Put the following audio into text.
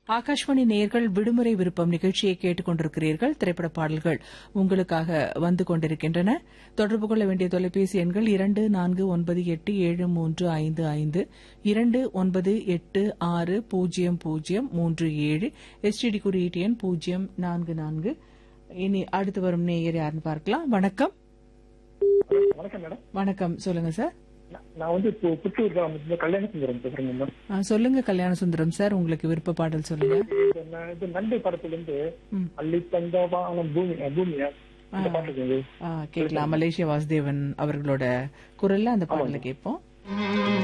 ஆகாஷ்வாணி நேயர்கள் விடுமுறை விருப்பம் நிகழ்ச்சியை கேட்டுக் கொண்டிருக்கிறீர்கள் திரைப்பட பாடல்கள் உங்களுக்காக வந்து கொண்டிருக்கின்றன தொடர்பு கொள்ள வேண்டிய தொலைபேசி எண்கள் இரண்டு நான்கு ஒன்பது எட்டு ஏழு மூன்று ஐந்து ஐந்து இரண்டு ஒன்பது எட்டு ஆறு பூஜ்ஜியம் பூஜ்ஜியம் மூன்று ஏழு எஸ்டிடி குறியீட்டு எண் பூஜ்ஜியம் நான்கு நான்கு இனி அடுத்து வரும் நேயர் யாருன்னு பார்க்கலாம் வணக்கம் வணக்கம் மேடம் வணக்கம் சொல்லுங்க சார் நான் நான் வந்து இப்போ புத்தூர் கிராமத்துல கல்யாண சுந்தரம் பேசுறேங்க மேடம் ஆ, சொல்லுங்க கல்யாண சுந்தரம் சார் உங்களுக்கு விருப்ப பாடல் சொல்லுங்க இப்ப நான் இது நண்டை படத்துல இருந்து ம். அள்ளி தந்தவான பூமி அஹ், பூமியா இந்த பாட்டு இருக்குது ஆ, கேட்கலாம் மலேசியா வாசுதேவன் அவர்களோட குரல்ல அந்த பாடலை கேட்போம்